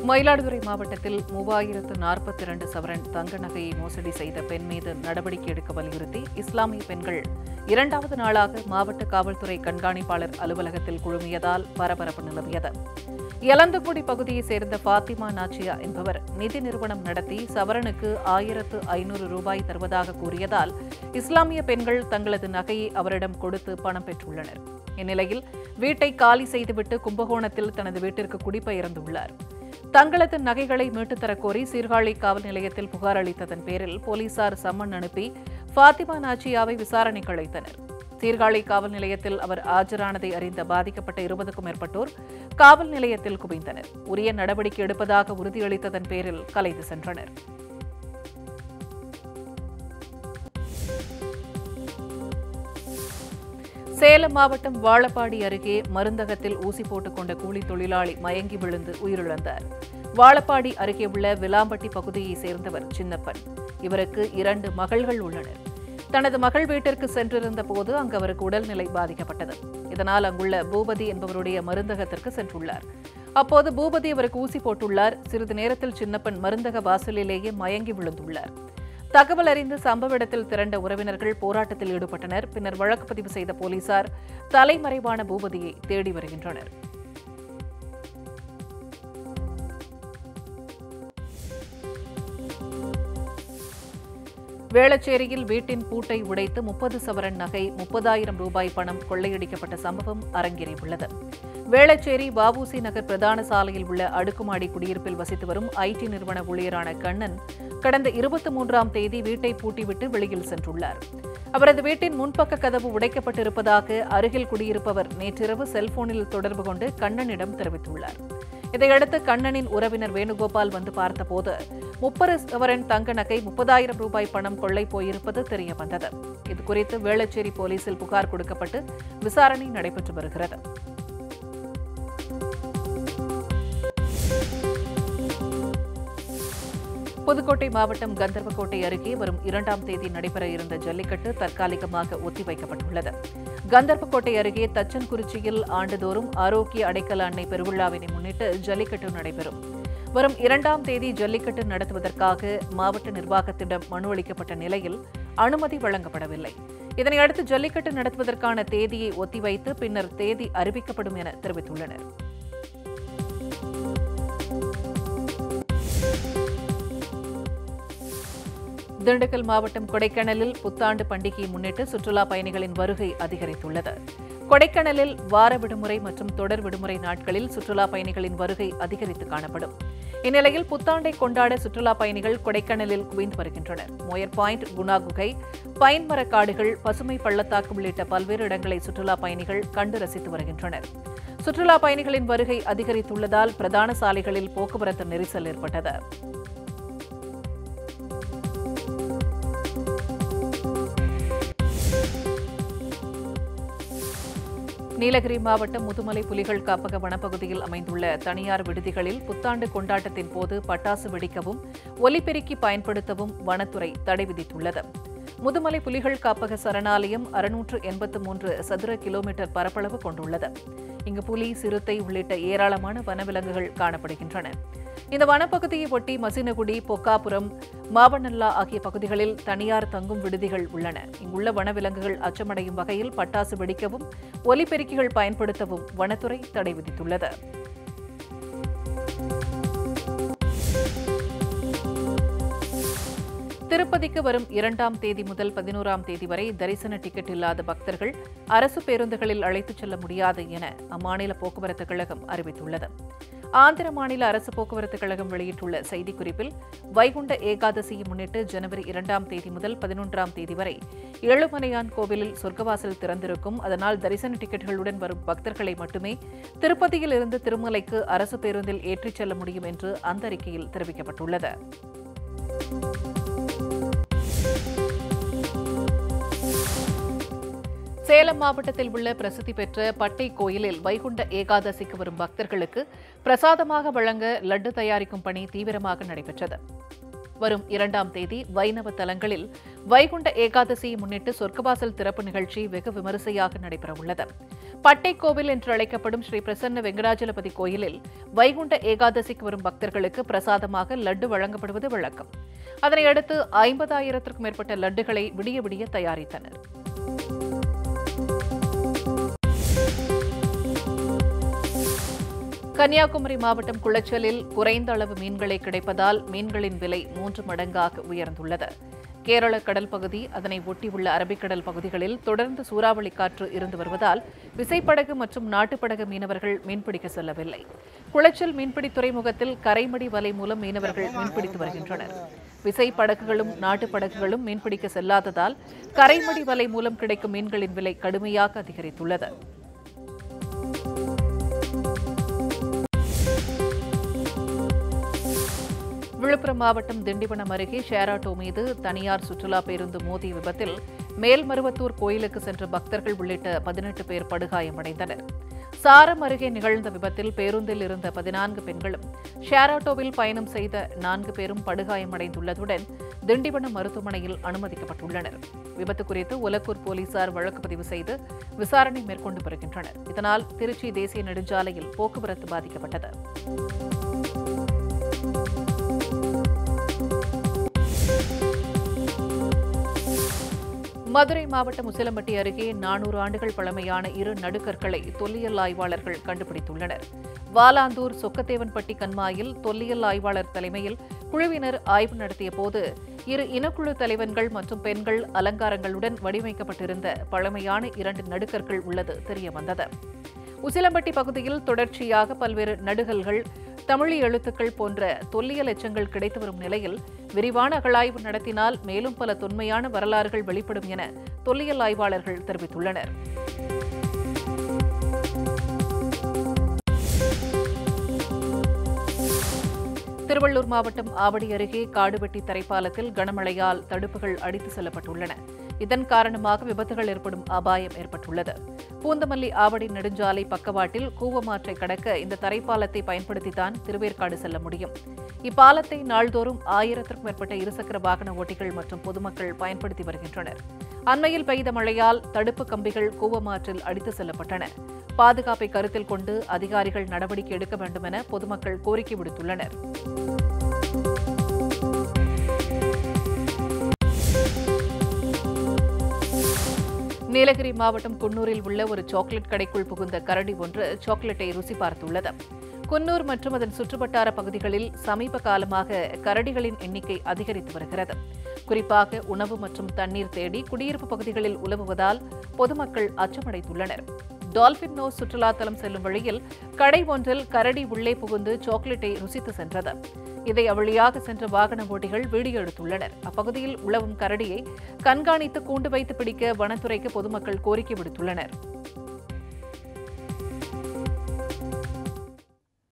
மயிலாடுதுறை மாவட்டத்தில் மூவாயிரத்து நாற்பத்தி இரண்டு சவரன் தங்க நகையை மோசடி செய்த பெண் மீது நடவடிக்கை எடுக்க வலியுறுத்தி இஸ்லாமிய பெண்கள் இரண்டாவது நாளாக மாவட்ட காவல்துறை கண்காணிப்பாளர் அலுவலகத்தில் குழுமியதால் பரபரப்பு நிலவியது எலந்தக்குடி பகுதியைச் சேர்ந்த ஃபாத்திமா நாச்சியா என்பவர் நிதி நிறுவனம் நடத்தி சவரனுக்கு ஆயிரத்து ஐநூறு ரூபாய் தருவதாக கூறியதால் இஸ்லாமிய பெண்கள் தங்களது நகையை அவரிடம் கொடுத்து பணம் பெற்றுள்ளனர் இந்நிலையில் வீட்டை காலி செய்துவிட்டு கும்பகோணத்தில் தனது வீட்டிற்கு குடிபெயர்ந்துள்ளார் தங்களது நகைகளை மீட்டுத் தரக் கோரி சீர்காழி காவல் நிலையத்தில் புகார் அளித்ததன் பேரில் போலீசார் சம்மன் அனுப்பி ஃபாத்திமா நாச்சியாவை விசாரணைக்கு அழைத்தனர் சீர்காழி காவல் நிலையத்தில் அவர் ஆஜரானதை அறிந்த பாதிக்கப்பட்ட இருபதுக்கும் மேற்பட்டோர் காவல் நிலையத்தில் குவிந்தனர் உரிய நடவடிக்கை எடுப்பதாக உறுதியளித்ததன் பேரில் கலைந்து சென்றனர் சேலம் மாவட்டம் வாழப்பாடி அருகே மருந்தகத்தில் ஊசி போட்டுக் கொண்ட கூலி தொழிலாளி மயங்கி விழுந்து உயிரிழந்தார் வாழப்பாடி அருகே உள்ள விலாம்பட்டி பகுதியைச் சேர்ந்தவர் சின்னப்பன் இவருக்கு இரண்டு மகள்கள் உள்ளனர் தனது மகள் வீட்டிற்கு சென்றிருந்த போது அங்கு அவருக்கு உடல்நிலை பாதிக்கப்பட்டது இதனால் அங்குள்ள பூபதி என்பவருடைய மருந்தகத்திற்கு சென்றுள்ளார் அப்போது பூபதி அவருக்கு ஊசி போட்டுள்ளார் சிறிது நேரத்தில் சின்னப்பன் மருந்தக வாசலிலேயே மயங்கி விழுந்துள்ளார் தகவல் அறிந்து சம்பவ இடத்தில் திரண்ட உறவினர்கள் போராட்டத்தில் ஈடுபட்டனர் பின்னர் வழக்கு பதிவு செய்த போலீசார் தலைமறைவான பூபதியை தேடி வருகின்றனர் வேளச்சேரியில் வீட்டின் பூட்டை உடைத்து முப்பது சவரன் நகை முப்பதாயிரம் ரூபாய் பணம் கொள்ளையடிக்கப்பட்ட சம்பவம் அரங்கேறியுள்ளது வேளச்சேரி வஉசி நகர் பிரதான சாலையில் உள்ள அடுக்குமாடி குடியிருப்பில் வசித்து வரும் ஐடி நிறுவன ஊழியரான கண்ணன் கடந்த இருபத்தி மூன்றாம் தேதி வீட்டை பூட்டிவிட்டு வெளியில் சென்றுள்ளார் அவரது வீட்டின் முன்பக்க கதவு உடைக்கப்பட்டிருப்பதாக அருகில் குடியிருப்பவர் நேற்றிரவு செல்போனில் தொடர்பு கொண்டு கண்ணனிடம் தெரிவித்துள்ளார் இதையடுத்து கண்ணனின் உறவினர் வேணுகோபால் வந்து பார்த்தபோது முப்பது சவரன் தங்க நகை முப்பதாயிரம் ரூபாய் பணம் கொள்ளை போயிருப்பது தெரியவந்தது இதுகுறித்து வேளச்சேரி போலீசில் புகார் கொடுக்கப்பட்டு விசாரணை நடைபெற்று வருகிறது புதுக்கோட்டை மாவட்டம் கந்தர்வக்கோட்டை அருகே வரும் இரண்டாம் தேதி நடைபெற இருந்த ஜல்லிக்கட்டு தற்காலிகமாக ஒத்திவைக்கப்பட்டுள்ளது கந்தர்வக்கோட்டை அருகே தச்சன்குறிச்சியில் ஆண்டுதோறும் ஆரோக்கிய அடைக்கல அன்னை பெருவிழாவினை முன்னிட்டு ஜல்லிக்கட்டு நடைபெறும் வரும் இரண்டாம் தேதி ஜல்லிக்கட்டு நடத்துவதற்காக மாவட்ட நிர்வாகத்திடம் மனு அளிக்கப்பட்ட நிலையில் அனுமதி வழங்கப்படவில்லை இதனையடுத்து ஜல்லிக்கட்டு நடத்துவதற்கான தேதியை ஒத்திவைத்து பின்னர் தேதி அறிவிக்கப்படும் என தெரிவித்துள்ளனர் திண்டுக்கல் மாவட்டம் கொடைக்கானலில் புத்தாண்டு பண்டிகையை முன்னிட்டு சுற்றுலா பயணிகளின் வருகை அதிகரித்துள்ளது கொடைக்கானலில் வார விடுமுறை மற்றும் தொடர் விடுமுறை நாட்களில் சுற்றுலா பயணிகளின் வருகை அதிகரித்து காணப்படும் இந்நிலையில் புத்தாண்டை கொண்டாட சுற்றுலா பயணிகள் கொடைக்கானலில் குவிந்து வருகின்றனர் மோயர் பாயிண்ட் குணா குகை பைன் மரக்காடுகள் பசுமை பள்ளத்தாக்கு உள்ளிட்ட பல்வேறு இடங்களை சுற்றுலா பயணிகள் கண்டு ரசித்து வருகின்றனர் சுற்றுலா பயணிகளின் வருகை அதிகரித்துள்ளதால் பிரதான சாலைகளில் போக்குவரத்து நெரிசல் ஏற்பட்டது நீலகிரி மாவட்டம் முதுமலை புலிகள் காப்பக வனப்பகுதியில் அமைந்துள்ள தனியார் விடுதிகளில் புத்தாண்டு கொண்டாட்டத்தின் போது பட்டாசு வெடிக்கவும் ஒலிபெருக்கி பயன்படுத்தவும் வனத்துறை தடை விதித்துள்ளது முதுமலை புலிகள் காப்பக சரணாலயம் அறுநூற்று எண்பத்து மூன்று சதுர கிலோமீட்டர் பரப்பளவு கொண்டுள்ளது இங்கு புலி சிறுத்தை உள்ளிட்ட ஏராளமான வனவிலங்குகள் காணப்படுகின்றன இந்த வனப்பகுதியை ஒட்டி மசினகுடி பொக்காபுரம் மாவனல்லா ஆகிய பகுதிகளில் தனியார் தங்கும் விடுதிகள் உள்ளன இங்குள்ள வனவிலங்குகள் அச்சமடையும் வகையில் பட்டாசு வெடிக்கவும் ஒலிபெருக்கிகள் பயன்படுத்தவும் வனத்துறை தடை விதித்துள்ளது திருப்பதிக்கு வரும் இரண்டாம் தேதி முதல் பதினோராம் தேதி வரை தரிசன டிக்கெட் இல்லாத பக்தர்கள் அரசு பேருந்துகளில் அழைத்துச் செல்ல முடியாது என அம்மாநில போக்குவரத்து கழகம் அறிவித்துள்ளது ஆந்திர மாநில அரசு போக்குவரத்து கழகம் வெளியிட்டுள்ள செய்திக்குறிப்பில் வைகுண்ட ஏகாதசியை முன்னிட்டு ஜனவரி இரண்டாம் தேதி முதல் பதினொன்றாம் தேதி வரை ஏழுமலையான் கோவிலில் சொர்க்கவாசல் திறந்திருக்கும் அதனால் தரிசன டிக்கெட்டுகளுடன் வரும் பக்தர்களை மட்டுமே திருப்பதியில் இருந்து திருமலைக்கு அரசு பேருந்தில் ஏற்றிச் செல்ல முடியும் என்று அந்த அறிக்கையில் தெரிவிக்கப்பட்டுள்ளது சேலம் மாவட்டத்தில் உள்ள பிரசித்தி பெற்ற பட்டை கோயிலில் வைகுண்ட ஏகாதசிக்கு வரும் பக்தர்களுக்கு பிரசாதமாக வழங்க லட்டு தயாரிக்கும் பணி தீவிரமாக நடைபெற்றது வரும் இரண்டாம் தேதி வைணவ தலங்களில் வைகுண்ட ஏகாதசியை முன்னிட்டு சொர்க்கவாசல் திறப்பு நிகழ்ச்சி வெகு விமரிசையாக நடைபெறவுள்ளது பட்டை கோவில் என்று அழைக்கப்படும் ஸ்ரீ பிரசன்ன வெங்கடாஜலபதி கோயிலில் வைகுண்ட ஏகாதசிக்கு வரும் பக்தர்களுக்கு பிரசாதமாக லட்டு வழங்கப்படுவது வழக்கம் அதனையடுத்து ஐம்பதாயிரத்திற்கும் மேற்பட்ட லட்டுகளை விடிய விடிய தயாரித்தனர் கன்னியாகுமரி மாவட்டம் குளச்சலில் குறைந்த அளவு மீன்களை கிடைப்பதால் மீன்களின் விலை மூன்று மடங்காக உயர்ந்துள்ளது கேரள கடல் பகுதி அதனை ஒட்டியுள்ள அரபிக்கடல் பகுதிகளில் தொடர்ந்து சூறாவளி காற்று இருந்து வருவதால் விசைப்படகு மற்றும் நாட்டுப்படகு மீனவர்கள் மீன்பிடிக்க செல்லவில்லை குளச்சல் மீன்பிடி துறைமுகத்தில் கரைமடி வலை மூலம் மீனவர்கள் மீன்பிடித்து வருகின்றனர் விசை படகுகளும் நாட்டுப் படகுகளும் மீன்பிடிக்க செல்லாததால் கரைமடி வலை மூலம் கிடைக்கும் மீன்களின் விலை கடுமையாக அதிகரித்துள்ளது விழுப்புரம் மாவட்டம் திண்டிவனம் அருகே ஷேராட்டோ மீது தனியார் சுற்றுலா பேருந்து மோதிய விபத்தில் மேல்மருவத்தூர் கோயிலுக்கு சென்ற பக்தர்கள் உள்ளிட்ட பதினெட்டு பேர் படுகாயமடைந்தனர் சாரம் அருகே நிகழ்ந்த விபத்தில் பேருந்தில் இருந்த பதினான்கு பெண்களும் ஷேராட்டோவில் பயணம் செய்த நான்கு பேரும் படுகாயமடைந்துள்ளதுடன் திண்டிவனம் மருத்துவமனையில் அனுமதிக்கப்பட்டுள்ளனர் விபத்து குறித்து உலக்கூர் போலீசார் வழக்கு பதிவு செய்து விசாரணை மேற்கொண்டு வருகின்றனர் இதனால் திருச்சி தேசிய நெடுஞ்சாலையில் போக்குவரத்து பாதிக்கப்பட்டது மதுரை மாவட்டம் உசிலம்பட்டி அருகே நானூறு ஆண்டுகள் பழமையான இரு நடுக்கற்களை தொல்லியல் ஆய்வாளர்கள் கண்டுபிடித்துள்ளனர் வாலாந்தூர் சொக்கத்தேவன்பட்டி கண்மாயில் தொல்லியல் ஆய்வாளர் தலைமையில் குழுவினர் ஆய்வு நடத்திய போது இரு இனக்குழு தலைவன்கள் மற்றும் பெண்கள் அலங்காரங்களுடன் வடிவமைக்கப்பட்டிருந்த பழமையான இரண்டு நடுக்கற்கள் உள்ளது தெரியவந்தது உசிலம்பட்டி பகுதியில் தொடர்ச்சியாக பல்வேறு நடுகல்கள் தமிழ் எழுத்துக்கள் போன்ற தொல்லியல் எச்சங்கள் கிடைத்து வரும் நிலையில் விரிவான அகழாய்வு நடத்தினால் மேலும் பல தொன்மையான வரலாறுகள் வெளிப்படும் என தொல்லியல் ஆய்வாளர்கள் தெரிவித்துள்ளனர் திருவள்ளூர் மாவட்டம் ஆவடி அருகே காடுவெட்டி தரைப்பாலத்தில் கனமழையால் தடுப்புகள் அடித்து செல்லப்பட்டுள்ளன இதன் காரணமாக விபத்துகள் ஏற்படும் அபாயம் ஏற்பட்டுள்ளது பூந்தமல்லி ஆவடி நெடுஞ்சாலை பக்கவாட்டில் கூவமாற்றை கடக்க இந்த தரைப்பாலத்தை பயன்படுத்தித்தான் திருவேற்காடு செல்ல முடியும் இப்பாலத்தை நாள்தோறும் ஆயிரத்திற்கும் மேற்பட்ட இருசக்கர வாகன ஓட்டிகள் மற்றும் பொதுமக்கள் பயன்படுத்தி வருகின்றனர் அண்மையில் பெய்த மழையால் தடுப்பு கம்பிகள் கூவமாற்றில் அடித்து செல்லப்பட்டன பாதுகாப்பை கருத்தில் கொண்டு அதிகாரிகள் நடவடிக்கை எடுக்க வேண்டும் என பொதுமக்கள் கோரிக்கை விடுத்துள்ளனர் நீலகிரி மாவட்டம் குன்னூரில் உள்ள ஒரு சாக்லேட் கடைக்குள் புகுந்த கரடி ஒன்று சாக்லேட்டை ருசி பார்த்துள்ளது குன்னூர் மற்றும் அதன் சுற்றுவட்டார பகுதிகளில் சமீப காலமாக கரடிகளின் எண்ணிக்கை அதிகரித்து வருகிறது குறிப்பாக உணவு மற்றும் தண்ணீர் தேடி குடியிருப்பு பகுதிகளில் உலவுவதால் பொதுமக்கள் அச்சமடைந்துள்ளனர் டால்பின் நோஸ் சுற்றுலாத்தலம் செல்லும் வழியில் கடை ஒன்றில் கரடி உள்ளே புகுந்து சாக்லேட்டை ருசித்து சென்றது இதை அவ்வழியாக சென்ற வாகன ஓட்டிகள் வீடியோ எடுத்துள்ளனர் அப்பகுதியில் உழவும் கரடியை கண்காணித்து கூண்டு வைத்து பிடிக்க வனத்துறைக்கு பொதுமக்கள் கோரிக்கை விடுத்துள்ளனர்